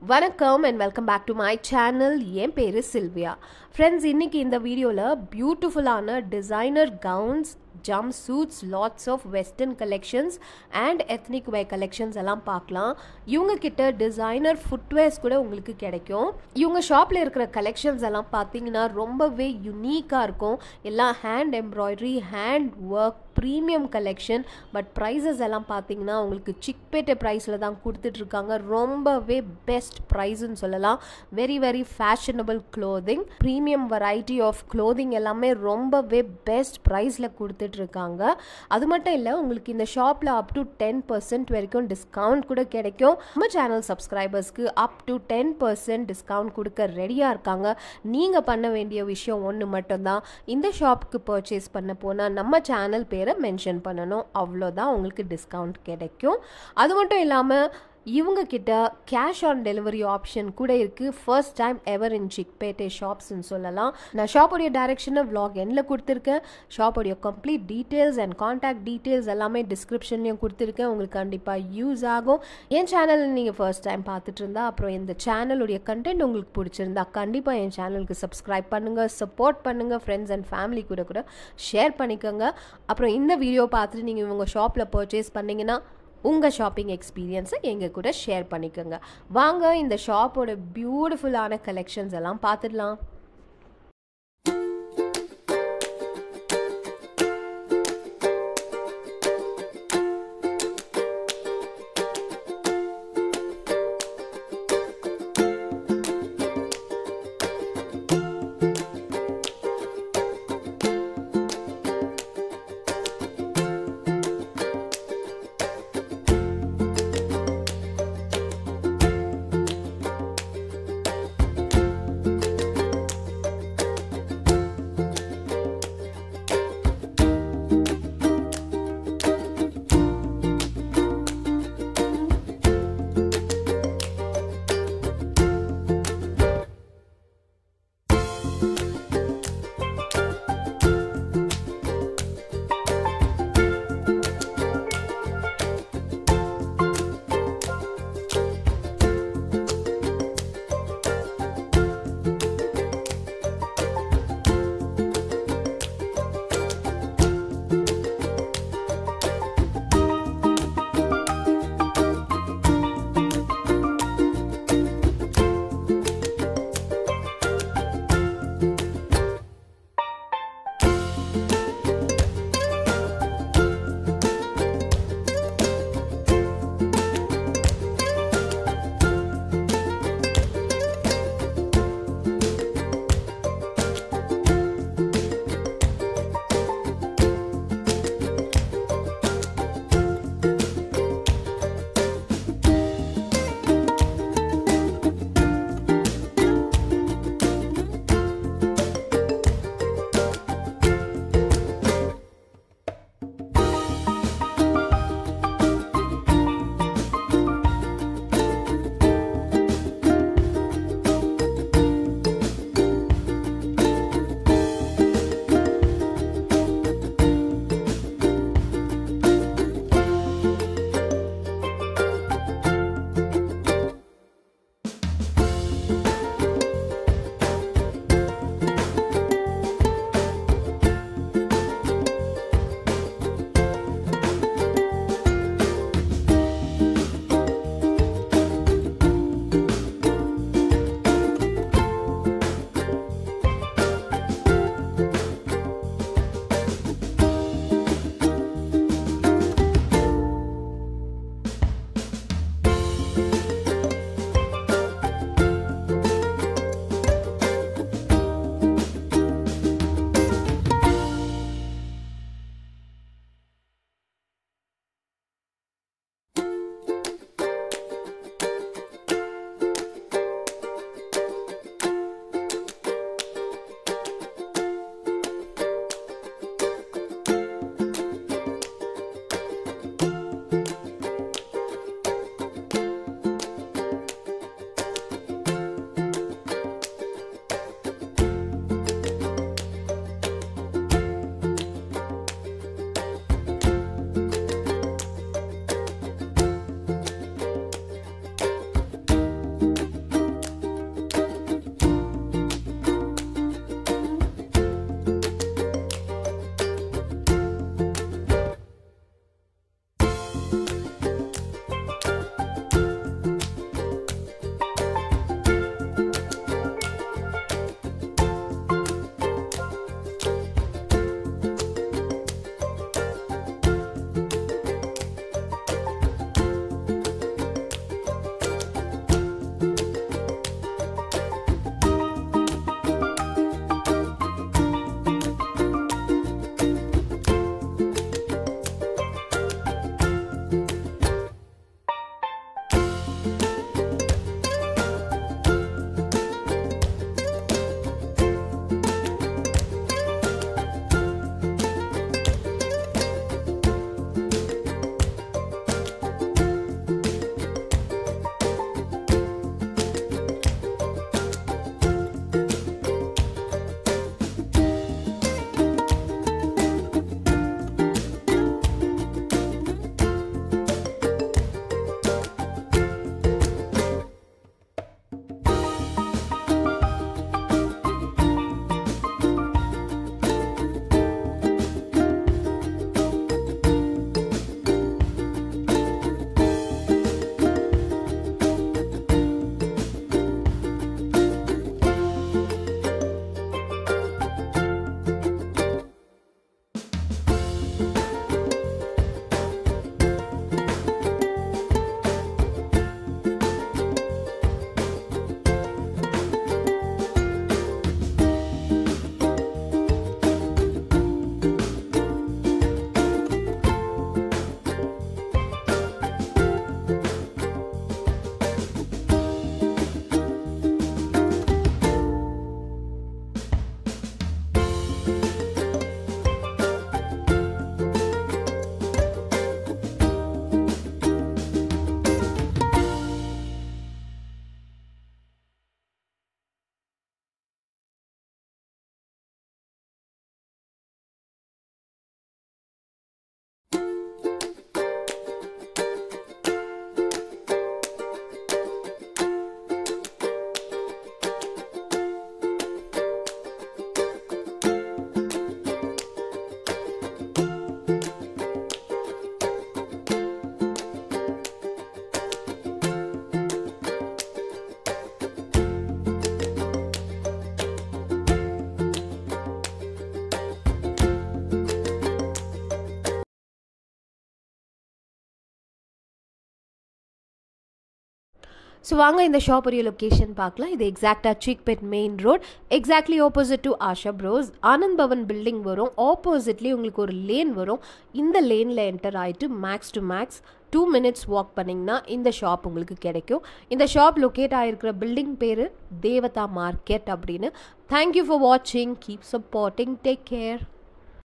வணக்கம் and welcome back to my channel என் பேர் சில்வியா ஃப்ரெண்ட்ஸ் இன்னைக்கு இந்த வீடியோவில் பியூட்டிஃபுல்லான designer gowns jumpsuits lots of western collections and ethnic wear collections எல்லாம் பார்க்கலாம் இவங்க கிட்ட டிசைனர் ஃபுட்வேர்ஸ் கூட உங்களுக்கு கிடைக்கும் இவங்க ஷாப்பில் இருக்கிற கலெக்ஷன்ஸ் எல்லாம் பார்த்தீங்கன்னா ரொம்பவே யுனீக்காக இருக்கும் எல்லாம் hand embroidery hand work premium collection but prices எல்லாம் பார்த்தீங்கன்னா உங்களுக்கு சிக்பேட்டை ப்ரைஸில் தான் கொடுத்துட்ருக்காங்க ரொம்பவே பெஸ்ட் ப்ரைஸ்ன்னு சொல்லலாம் very very fashionable clothing premium variety of clothing எல்லாமே ரொம்பவே பெஸ்ட் ப்ரைஸில் கொடுத்துட்ருக்காங்க அது மட்டும் இல்லை உங்களுக்கு இந்த ஷாப்பில் அப் டு டென் பர்சன்ட் வரைக்கும் டிஸ்கவுண்ட் கூட கிடைக்கும் நம்ம சேனல் சப்ஸ்கிரைபர்ஸ்க்கு up to ten percent discount கொடுக்க ரெடியாக இருக்காங்க நீங்கள் பண்ண வேண்டிய விஷயம் ஒன்று மட்டும்தான் இந்த ஷாப்புக்கு பர்ச்சேஸ் பண்ண போனால் நம்ம சேனல் பேரை மென்ஷன் பண்ணணும் அவ்வளோதான் உங்களுக்கு டிஸ்கவுண்ட் கிடைக்கும் அது மட்டும் இல்லாமல் இவங்க கிட்ட கேஷ் ஆன் டெலிவரி ஆப்ஷன் கூட இருக்குது ஃபர்ஸ்ட் டைம் எவர் இன் சிக்பேட்டே ஷாப்ஸ்னு சொல்லலாம் நான் ஷாப்போடைய டைரக்ஷனை vlog எண்ணில் கொடுத்துருக்கேன் ஷாப்போடைய complete details and contact details எல்லாமே டிஸ்கிரிப்ஷன்லையும் கொடுத்துருக்கேன் உங்களுக்கு கண்டிப்பாக யூஸ் ஆகும் என் சேனலில் நீங்கள் ஃபர்ஸ்ட் டைம் பார்த்துட்டு இருந்தா அப்புறம் இந்த சேனலுடைய கண்டென்ட் உங்களுக்கு பிடிச்சிருந்தா கண்டிப்பாக என் சேனலுக்கு சப்ஸ்கிரைப் பண்ணுங்கள் சப்போர்ட் பண்ணுங்கள் ஃப்ரெண்ட்ஸ் அண்ட் ஃபேமிலி கூட கூட ஷேர் பண்ணிக்கோங்க அப்புறம் இந்த வீடியோ பார்த்துட்டு நீங்கள் இவங்க ஷாப்பில் பர்ச்சேஸ் பண்ணிங்கன்னா உங்கள் ஷாப்பிங் எக்ஸ்பீரியன்ஸை எங்கள் கூட ஷேர் பண்ணிக்கோங்க வாங்க இந்த ஷாப்போட பியூட்டிஃபுல்லான கலெக்ஷன்ஸ் எல்லாம் பார்த்துடலாம் ஸோ வாங்க இந்த ஷாப்புடைய லொக்கேஷன் பார்க்கலாம் இது எக்ஸாக்டாக சீக்பெட் main road exactly opposite to Asha bros Anand Bhavan building வரும் ஆப்போசிட்லேயே உங்களுக்கு ஒரு லேன் வரும் இந்த லேனில் என்டர் ஆகிட்டு max to max two minutes walk பண்ணிங்கன்னா இந்த ஷாப் உங்களுக்கு கிடைக்கும் இந்த ஷாப் லொக்கேட் ஆகிருக்கிற பில்டிங் பேர் தேவதா மார்க்கெட் அப்படின்னு தேங்க்யூ ஃபார் வாட்சிங் கீப் சப்போர்ட்டிங் டேக் கேர்